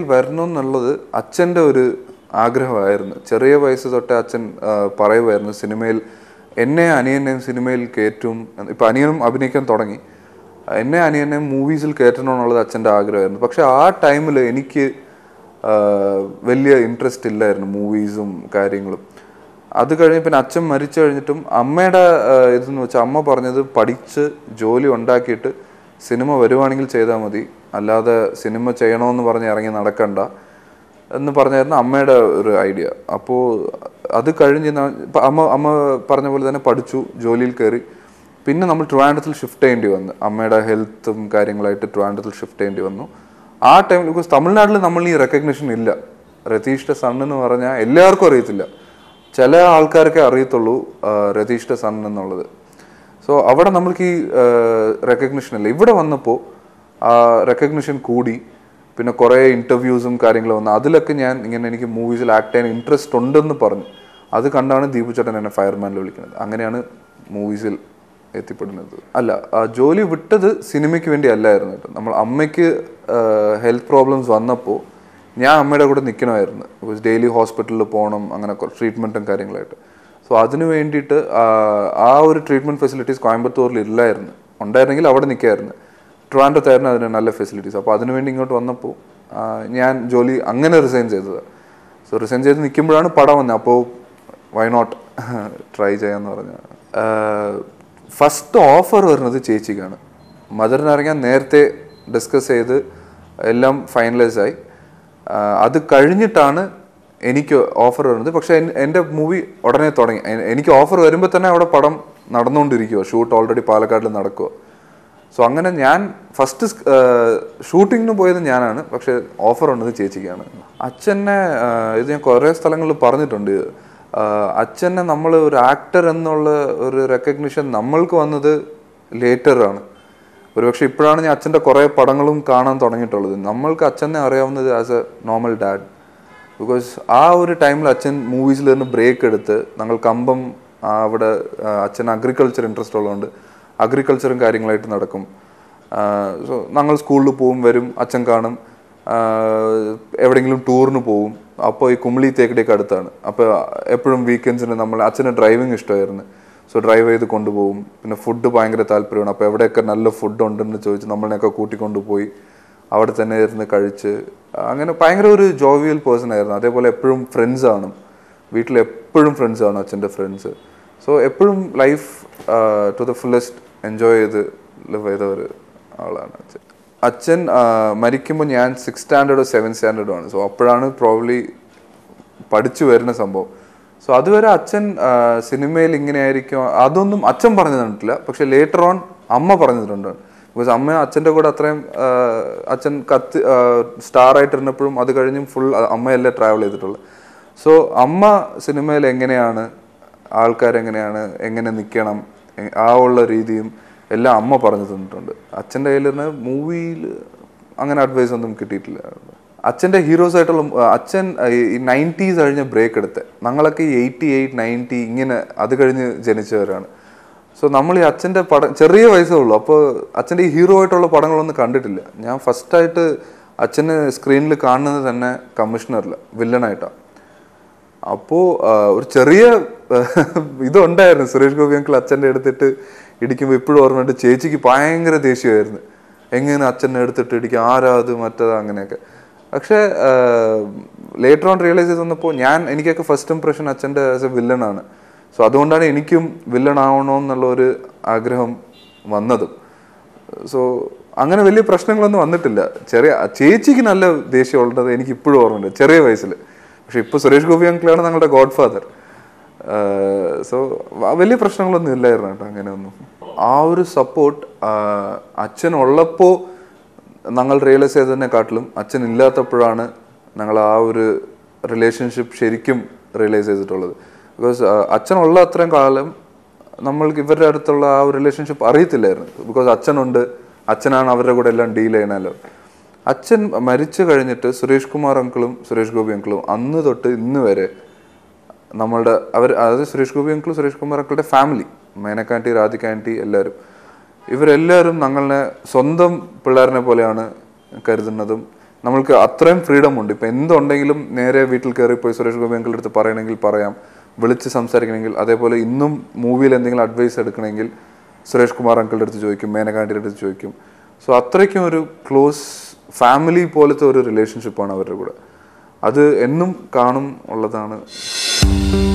വരണം എന്നുള്ളത് അച്ഛൻ്റെ ഒരു ആഗ്രഹമായിരുന്നു ചെറിയ വയസ്സ് തൊട്ടേ അച്ഛൻ ആ, പറയുമായിരുന്നു സിനിമയിൽ എന്നെ അനിയനെയും സിനിമയിൽ കയറ്റും ഇപ്പം അനിയനും അഭിനയിക്കാൻ തുടങ്ങി എന്നെ അനിയനെ മൂവീസിൽ കയറ്റണം എന്നുള്ളത് അച്ഛൻ്റെ ആഗ്രഹമായിരുന്നു പക്ഷെ ആ ടൈമിൽ എനിക്ക് ആ, വലിയ ഇൻട്രസ്റ്റ് ഇല്ലായിരുന്നു മൂവീസും കാര്യങ്ങളും അത് കഴിഞ്ഞ് പിന്നെ അച്ഛൻ മരിച്ചു കഴിഞ്ഞിട്ടും അമ്മയുടെ ആ, ഇതെന്ന് വെച്ചാൽ അമ്മ പറഞ്ഞത് പഠിച്ച് ജോലി ഉണ്ടാക്കിയിട്ട് സിനിമ വരുവാണെങ്കിൽ ചെയ്താൽ മതി അല്ലാതെ സിനിമ ചെയ്യണമെന്ന് പറഞ്ഞ് ഇറങ്ങി നടക്കണ്ട എന്ന് പറഞ്ഞായിരുന്നു അമ്മയുടെ ഒരു ഐഡിയ അപ്പോൾ അത് കഴിഞ്ഞ് ന- ഇപ്പൊ അമ്മ അമ്മ പറഞ്ഞ പോലെ തന്നെ പഠിച്ചു ജോലിയിൽ കയറി പിന്നെ നമ്മൾ ട്രിവാൻഡ്രത്തിൽ ഷിഫ്റ്റ് ചെയ്യേണ്ടി വന്നു അമ്മയുടെ ഹെൽത്തും കാര്യങ്ങളായിട്ട് ട്രിവാൻഡ്രത്തിൽ ഷിഫ്റ്റ് ചെയ്യേണ്ടി വന്നു ആ ടൈമിൽ ബിക്കോസ് തമിഴ്നാട്ടിൽ നമ്മൾ ഈ റെക്കഗ്നിഷൻ ഇല്ല രതീഷിന്റെ സൺ എന്ന് പറഞ്ഞാൽ എല്ലാവർക്കും അറിയത്തില്ല ചില ആൾക്കാർക്കേ അറിയത്തുള്ളൂ ആ, രതീഷിന്റെ സൺ എന്നുള്ളത് സോ അവിടെ നമ്മൾക്ക് ഈ റെക്കഗ്നിഷൻ ഇല്ല ഇവിടെ വന്നപ്പോൾ ആ റെക്കഗ്നിഷൻ കൂടി പിന്നെ കുറേ ഇൻ്റർവ്യൂസും കാര്യങ്ങളും വന്നു അതിലൊക്കെ ഞാൻ ഇങ്ങനെ എനിക്ക് മൂവീസിൽ ആക്ട് ചെയ്യാൻ ഇൻട്രസ്റ്റ് ഉണ്ടെന്ന് പറഞ്ഞു അത് കണ്ടാണ് ദീപു ചേട്ടൻ എന്നെ ഫയർമാനിൽ വിളിക്കുന്നത് അങ്ങനെയാണ് മൂവീസിൽ എത്തിപ്പെടുന്നത് അല്ല ആ ജോലി വിട്ടത് സിനിമയ്ക്ക് വേണ്ടി അല്ലായിരുന്നു കേട്ടോ നമ്മൾ അമ്മയ്ക്ക് ഹെൽത്ത് പ്രോബ്ലംസ് വന്നപ്പോൾ ഞാൻ അമ്മയുടെ കൂടെ നിൽക്കണമായിരുന്നു ബിക്കോസ് ഡെയിലി ഹോസ്പിറ്റലിൽ പോകണം അങ്ങനെ ട്രീറ്റ്മെൻറ്റും കാര്യങ്ങളായിട്ട് സോ അതിന് വേണ്ടിയിട്ട് ആ, ആ ഒരു ട്രീറ്റ്മെൻറ്റ് ഫെസിലിറ്റീസ് കോയമ്പത്തൂരിൽ ഇല്ലായിരുന്നു ഉണ്ടായിരുന്നെങ്കിൽ അവിടെ നിൽക്കായിരുന്നു ട്രിവാൻഡ്രത്തായിരുന്നു അതിന് നല്ല ഫെസിലിറ്റീസ് അപ്പോൾ അതിന് വേണ്ടി ഇങ്ങോട്ട് വന്നപ്പോൾ ആ, ഞാൻ ജോലി അങ്ങനെ റിസൈൻ ചെയ്തത് സോ റിസൈൻ ചെയ്ത് നിൽക്കുമ്പോഴാണ് പടം വന്നത് അപ്പോൾ വൈ നോട്ട് ട്രൈ ചെയ്യാന്ന് പറഞ്ഞ ഫസ്റ്റ് ഓഫർ വരുന്നത് ചേച്ചിക്കാണ് മദറിനിറങ്ങാൻ നേരത്തെ ഡിസ്കസ് ചെയ്ത് എല്ലാം ഫൈനലൈസ് ആയി ആ, അത് കഴിഞ്ഞിട്ടാണ് എനിക്ക് ഓഫർ വരുന്നത് പക്ഷെ എൻ- എൻ്റെ മൂവി ഉടനെ തുടങ്ങി എ- എനിക്ക് ഓഫർ വരുമ്പോൾ തന്നെ അവിടെ പടം നടന്നുകൊണ്ടിരിക്കുക ഷൂട്ട് ഓൾറെഡി പാലക്കാടിൽ നടക്കുക സോ അങ്ങനെ ഞാൻ ഫസ്റ്റ് ഷൂട്ടിങ്ങിന് പോയത് ഞാനാണ് പക്ഷെ ഓഫർ ഉള്ളത് ചേച്ചിക്കാണ് അച്ഛനെ ആ, ഇത് ഞാൻ കുറേ സ്ഥലങ്ങളിൽ പറഞ്ഞിട്ടുണ്ട് ആ, അച്ഛനെ നമ്മൾ ഒരു ആക്ടർ എന്നുള്ള ഒരു റെക്കഗ്നിഷൻ നമ്മൾക്ക് വന്നത് ലേറ്റർ ആണ് ഒരുപക്ഷെ ഇപ്പോഴാണ് ഞാൻ അച്ഛൻ്റെ കുറേ പടങ്ങളും കാണാൻ തുടങ്ങിയിട്ടുള്ളത് നമ്മൾക്ക് അച്ഛനെ അറിയാവുന്നത് as a normal dad because ആ ഒരു ടൈമിൽ അച്ഛൻ മൂവീസിൽ നിന്ന് ബ്രേക്ക് എടുത്ത് ഞങ്ങൾ കമ്പം ആ, അവിടെ ആ, അച്ഛൻ അഗ്രികൾച്ചർ ഇൻട്രസ്റ്റ് ഉള്ളതുകൊണ്ട് അഗ്രികൾച്ചറും കാര്യങ്ങളായിട്ട് നടക്കും സോ ഞങ്ങൾ സ്കൂളിൽ പോവും വരും അച്ഛൻ കാണും ആ, എവിടെയെങ്കിലും ടൂറിന് പോവും അപ്പോൾ ഈ കുമിളി തേക്കടിയൊക്കെ അടുത്താണ് അപ്പോൾ എപ്പോഴും വീക്കെൻഡ്സിന് നമ്മൾ അച്ഛന് ഡ്രൈവിംഗ് ഇഷ്ടമായിരുന്നു സോ ഡ്രൈവ് ചെയ്ത് കൊണ്ടുപോകും പിന്നെ ഫുഡ് ഭയങ്കര താല്പര്യമാണ് അപ്പോൾ എവിടെയൊക്കെ നല്ല ഫുഡ് ഉണ്ടെന്ന് ചോദിച്ച് നമ്മളെയൊക്കെ കൂട്ടിക്കൊണ്ടുപോയി അവിടെ തന്നെ ഇരുന്ന് കഴിച്ച് അങ്ങനെ ഭയങ്കര ഒരു ജോവിയൽ പേഴ്സൺ ആയിരുന്നു അതേപോലെ എപ്പോഴും ഫ്രണ്ട്സ് ആണ് വീട്ടിൽ എപ്പോഴും ഫ്രണ്ട്സ് ആണ് അച്ഛൻ്റെ ഫ്രണ്ട്സ് സോ എപ്പോഴും life to the fullest enjoy ചെയ്ത് ലിവ് ചെയ്ത ഒരു ആളാണ് അച്ഛൻ അച്ഛൻ മരിക്കുമ്പോൾ ഞാൻ സിക്സ് സ്റ്റാൻഡേർഡോ സെവൻ സ്റ്റാൻഡേർഡോ ആണ് സോ അപ്പോഴാണ് പ്രോബ്ലി പഠിച്ചു വരുന്ന സംഭവം സോ അതുവരെ അച്ഛൻ ആ, സിനിമയിൽ ഇങ്ങനെ ആയിരിക്കും അതൊന്നും അച്ഛൻ പറഞ്ഞു തന്നിട്ടില്ല പക്ഷെ ലേറ്റർ ഓൺ അമ്മ പറഞ്ഞു തന്നിട്ടുണ്ട് ബിക്കോസ് അമ്മ അച്ഛൻ്റെ കൂടെ അത്രയും ആ, അച്ഛൻ കത്ത് സ്റ്റാർ ആയിട്ടിരുന്നപ്പോഴും അത് കഴിഞ്ഞും ഫുൾ അമ്മയല്ലേ ട്രാവൽ ചെയ്തിട്ടുള്ളത് സോ അമ്മ സിനിമയിൽ എങ്ങനെയാണ് ആൾക്കാരെങ്ങനെയാണ് എങ്ങനെ നിൽക്കണം എ- ആ ഉള്ള രീതിയും എല്ലാം അമ്മ പറഞ്ഞു തന്നിട്ടുണ്ട് അച്ഛൻ്റെ കയ്യിൽ മൂവിയിൽ അങ്ങനെ അഡ്വൈസ് ഒന്നും കിട്ടിയിട്ടില്ല അച്ഛൻ്റെ ഹീറോസ് ആയിട്ടുള്ള ആ, അച്ഛൻ ഈ നയൻറ്റീസ് കഴിഞ്ഞ ബ്രേക്ക് എടുത്ത് ഞങ്ങളൊക്കെ ഈ എയ്റ്റി എയ്റ്റ് നയൻറ്റി ഇങ്ങനെ അത് കഴിഞ്ഞ് ജനിച്ചവരാണ് സോ നമ്മൾ ഈ അച്ഛൻ്റെ പടം ചെറിയ വയസ്സേ ഉള്ളൂ അപ്പോൾ അച്ഛൻ്റെ ഈ ഹീറോ ആയിട്ടുള്ള പടങ്ങളൊന്നും കണ്ടിട്ടില്ല ഞാൻ ഫസ്റ്റായിട്ട് അച്ഛന് സ്ക്രീനിൽ കാണുന്നത് തന്നെ കമ്മീഷണറിൽ വില്ലനായിട്ടാണ് അപ്പോൾ ഒരു ചെറിയ ഇതുണ്ടായിരുന്നു സുരേഷ് ഗോപി അങ്കിൾ അച്ഛൻ്റെ എടുത്തിട്ട് ഇടിക്കുമ്പോൾ ഇപ്പോഴും ഓർമ്മയുണ്ട് ചേച്ചിക്ക് ഭയങ്കര ദേഷ്യമായിരുന്നു എങ്ങനെ അച്ഛനെ എടുത്തിട്ട് ഇടിക്കും ആരാ അത് മറ്റേത് അങ്ങനെയൊക്കെ പക്ഷേ ലേറ്റർ ഓൺ റിയലൈസ് ചെയ്ത് വന്നപ്പോൾ ഞാൻ എനിക്കൊക്കെ ഫസ്റ്റ് ഇംപ്രഷൻ അച്ഛൻ്റെ ആസ് എ വില്ലനാണ് സോ അതുകൊണ്ടാണ് എനിക്കും വില്ലൻ ആവണമെന്നുള്ള ഒരു ആഗ്രഹം വന്നതും സോ അങ്ങനെ വലിയ പ്രശ്നങ്ങളൊന്നും വന്നിട്ടില്ല ചെറിയ ചേച്ചിക്ക് നല്ല ദേഷ്യം ഉള്ളത് എനിക്ക് ഇപ്പോഴും ഓർമ്മയുണ്ട് ചെറിയ വയസ്സിൽ പക്ഷെ ഇപ്പോൾ സുരേഷ് ഗോപി അങ്കിളാണ് ഞങ്ങളുടെ ഗോഡ് ഫാദർ സോ വലിയ പ്രശ്നങ്ങളൊന്നും ഇല്ലായിരുന്നു കേട്ടോ അങ്ങനെയൊന്നും ആ ഒരു സപ്പോർട്ട് അച്ഛൻ ഉള്ളപ്പോൾ ഞങ്ങൾ റിയലൈസ് ചെയ്തതിനെക്കാട്ടിലും അച്ഛൻ ഇല്ലാത്തപ്പോഴാണ് ഞങ്ങൾ ആ ഒരു റിലേഷൻഷിപ്പ് ശരിക്കും റിയലൈസ് ചെയ്തിട്ടുള്ളത് ബിക്കോസ് അച്ഛനുള്ള അത്രയും കാലം നമ്മൾക്ക് ഇവരുടെ അടുത്തുള്ള ആ ഒരു റിലേഷൻഷിപ്പ് അറിയത്തില്ലായിരുന്നു ബിക്കോസ് അച്ഛനുണ്ട് അച്ഛനാണ് അവരുടെ കൂടെ എല്ലാം ഡീൽ ചെയ്യണമല്ലോ അച്ഛൻ മരിച്ചു കഴിഞ്ഞിട്ട് സുരേഷ് കുമാർ അങ്കിളും സുരേഷ് ഗോപി അങ്കിളും അന്ന് തൊട്ട് ഇന്ന് വരെ നമ്മളുടെ അവർ അതായത് സുരേഷ് ഗോപി അങ്കിളും സുരേഷ് കുമാർ അങ്കിളുടെ ഫാമിലി മേനക്കാൻറ്റി രാധികാൻറ്റി എല്ലാവരും ഇവരെല്ലാവരും ഞങ്ങളെ സ്വന്തം പിള്ളേരിനെ പോലെയാണ് കരുതുന്നതും നമ്മൾക്ക് അത്രയും ഫ്രീഡം ഉണ്ട് ഇപ്പം എന്തുണ്ടെങ്കിലും നേരെ വീട്ടിൽ കയറിപ്പോയി സുരേഷ് ഗോപി അങ്കിളുടെ അടുത്ത് പറയണമെങ്കിൽ പറയാം വിളിച്ച് സംസാരിക്കണമെങ്കിൽ അതേപോലെ ഇന്നും മൂവിയിൽ എന്തെങ്കിലും അഡ്വൈസ് എടുക്കണമെങ്കിൽ സുരേഷ് കുമാർ അങ്കിളുടെ അടുത്ത് ചോദിക്കും മേനകാണ്ടിയുടെ അടുത്ത് ചോദിക്കും സോ അത്രയ്ക്കും ഒരു ക്ലോസ് ഫാമിലി പോലത്തെ ഒരു റിലേഷൻഷിപ്പാണ് അവരുടെ കൂടെ അത് എന്നും കാണും ഉള്ളതാണ്